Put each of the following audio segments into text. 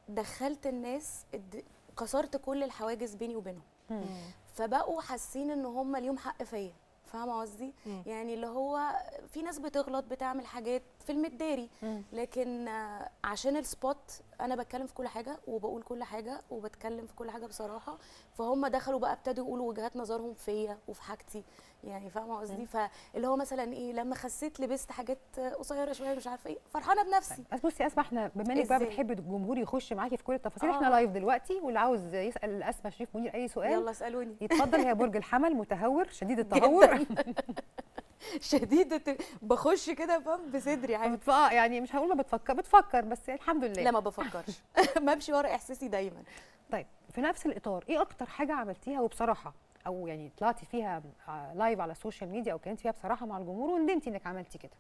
دخلت الناس اد- كسرت كل الحواجز بيني وبينهم فبقوا حاسين ان هم ليهم حق فيا فاهمه قصدي مم. يعني اللي هو في ناس بتغلط بتعمل حاجات في المداري لكن آه، عشان السبوت انا بتكلم في كل حاجه وبقول كل حاجه وبتكلم في كل حاجه بصراحه فهم دخلوا بقى ابتدوا يقولوا وجهات نظرهم فيا وفي حاجتي يعني فاهمه قصدي فاللي هو مثلا ايه لما خسيت لبست حاجات قصيره شويه مش عارفه ايه فرحانه بنفسي بس بصي اسمع احنا بما انك بقى إزاي؟ بتحبي الجمهور يخش معاكي في كل التفاصيل آه. احنا لايف دلوقتي واللي عاوز يسال اسماء شريف منير اي سؤال يلا اسالوني يتفضل هي برج الحمل متهور شديد التهور شديده بخش كده فاهم بصدري عادي بتف- آه، يعني مش هقول ما بتفكر بتفكر بس الحمد لله لا ما بفكرش بمشي ورا احساسي دايما طيب في نفس الاطار ايه اكتر حاجه عملتيها وبصراحه او يعني طلعتي فيها ع- لايف على السوشيال ميديا او كانت فيها بصراحه مع الجمهور وندمتي انك عملتي كده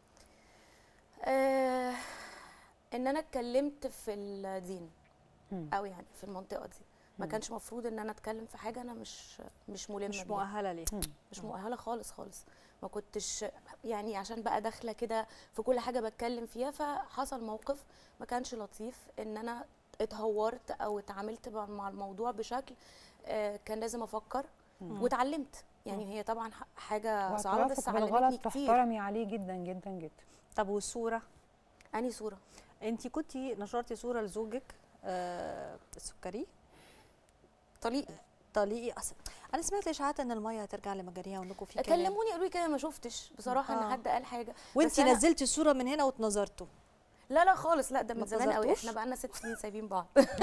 آه ان انا اتكلمت في الدين مم. او يعني في المنطقه دي ما مم. كانش مفروض ان انا اتكلم في حاجه انا مش مش ملمه مش بيها. مؤهله ليه مم. مش مؤهله خالص خالص ما كنتش يعني عشان بقى داخله كده في كل حاجه بتكلم فيها فحصل موقف ما كانش لطيف ان انا اتهورت او اتعاملت مع مع الموضوع بشكل آه، كان لازم افكر مم. واتعلمت يعني هي طبعا ح- حاجه صعبه واعترافك بس بالغلط علمتني كتير تحترمي عليه جدا جدا جدا طب والصوره اني صوره انت كنتي نشرتي صوره لزوجك آه السكري طليقي طليقي اصلا انا سمعت اشاعات ان الميه هترجع لمجاريها وانكم في كلام كلموني قالوا لي كده ما شفتش بصراحه آه. ان حد قال حاجه وانت بس أنا- نزلتي الصوره من هنا واتنظرتوا لا لا خالص لا ده ما من زمان قوي اتنظرتوش؟ احنا بقالنا ست سنين سايبين بعض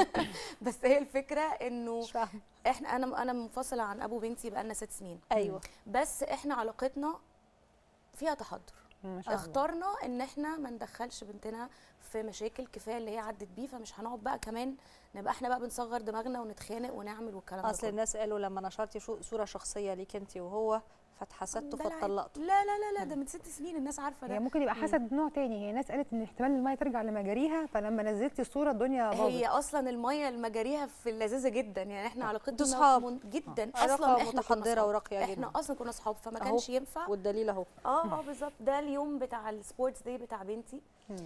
بس هي الفكره انه مش فاهمه احنا انا انا منفصله عن ابو بنتي بقالنا ست سنين ايوه بس احنا علاقتنا فيها تحضر ما شاء الله اخترنا ان احنا ما ندخلش بنتنا في مشاكل كفايه اللي هي عدت بيه فمش هنقعد بقى كمان نبقى احنا بقى بنصغر دماغنا ونتخانق ونعمل والكلام ده اصل كله. الناس قالوا لما نشرتي شو- صوره شخصيه ليك انت وهو فاتحسدتوا ده العادي. فاتطلقتوا لا لا لا لا ده من ست سنين الناس عارفه هي ده ممكن يبقى حسد نوع تاني هي ناس قالت ان احتمال الميه ترجع لمجاريها فلما نزلتي الصوره الدنيا باظت هي اصلا الميه المجاريها في اللذيذه جدا يعني احنا علاقتنا انتوا صحاب. من- جدا علاقة اصلا احنا كنا متحضرة صحاب. وراقية احنا جدا. اصلا كنا صحاب فما أهو. كانش ينفع والدليل اهو اه اه بالظبط ده اليوم بتاع السبورتس داي بتاع بنتي مم.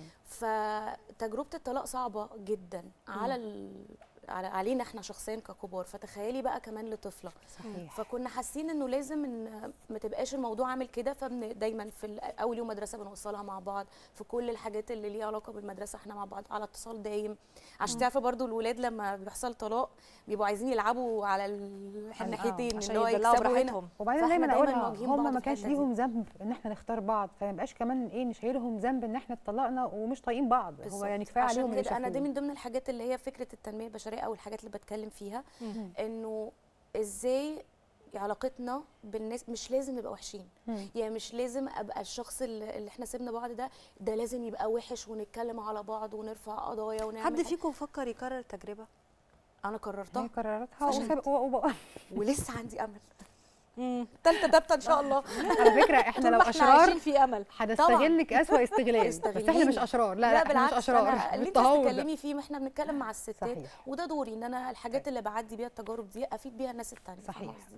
فتجربه الطلاق صعبه جدا على ال... على علينا احنا شخصيا ككبار فتخيلي بقى كمان لطفله صحيح فكنا حاسين انه لازم ان ما تبقاش الموضوع عامل كده فبن دايما في ال- اول يوم مدرسه بنوصلها مع بعض في كل الحاجات اللي ليها علاقه بالمدرسه احنا مع بعض على اتصال دايم عشان تعرفي برضو الولاد لما بيحصل طلاق بيبقوا عايزين يلعبوا على ال- آه، الناحيتين عشان اللي هو يدلعوا يكسبوا هنا براحتهم وبعدين فإحنا دايما دايماً اقولها مواجهين بعض هم ما في كانش الحتة دي. ليهم ذنب ان احنا نختار بعض فما يبقاش كمان ايه نشيلهم ذنب ان احنا اتطلقنا ومش طايقين بعض هو بالظبط. يعني كفايه عليهم عشان اللي كده انا دي شافوه. من ضمن الحاجات اللي هي فكره التنميه البشريه او الحاجات اللي بتكلم فيها مم. انه ازاي علاقتنا بالناس مش لازم نبقى وحشين مم. يعني مش لازم ابقى الشخص اللي اللي احنا سيبنا بعض ده ده لازم يبقى وحش ونتكلم على بعض ونرفع قضايا ونعمل حد حاجة. فيكم فكر يكرر التجربه انا هي قررتها قراراتها فشلت. وساب- و- و- ولسه عندي امل امم تالتة دبتة ان شاء الله على فكره احنا طول لو ما احنا اشرار عايشين في امل هنستغلك اسوء استغلال بس احنا استغليني. مش اشرار لا لا, احنا مش بالعكس اشرار أنا اللي انت بالتهور ده. بتتكلمي فيه ما احنا بنتكلم مع الستات صحيح وده دوري ان انا الحاجات اللي بعدي بيها التجارب دي افيد بيها الناس التانية فاهمة صحيح. قصدي؟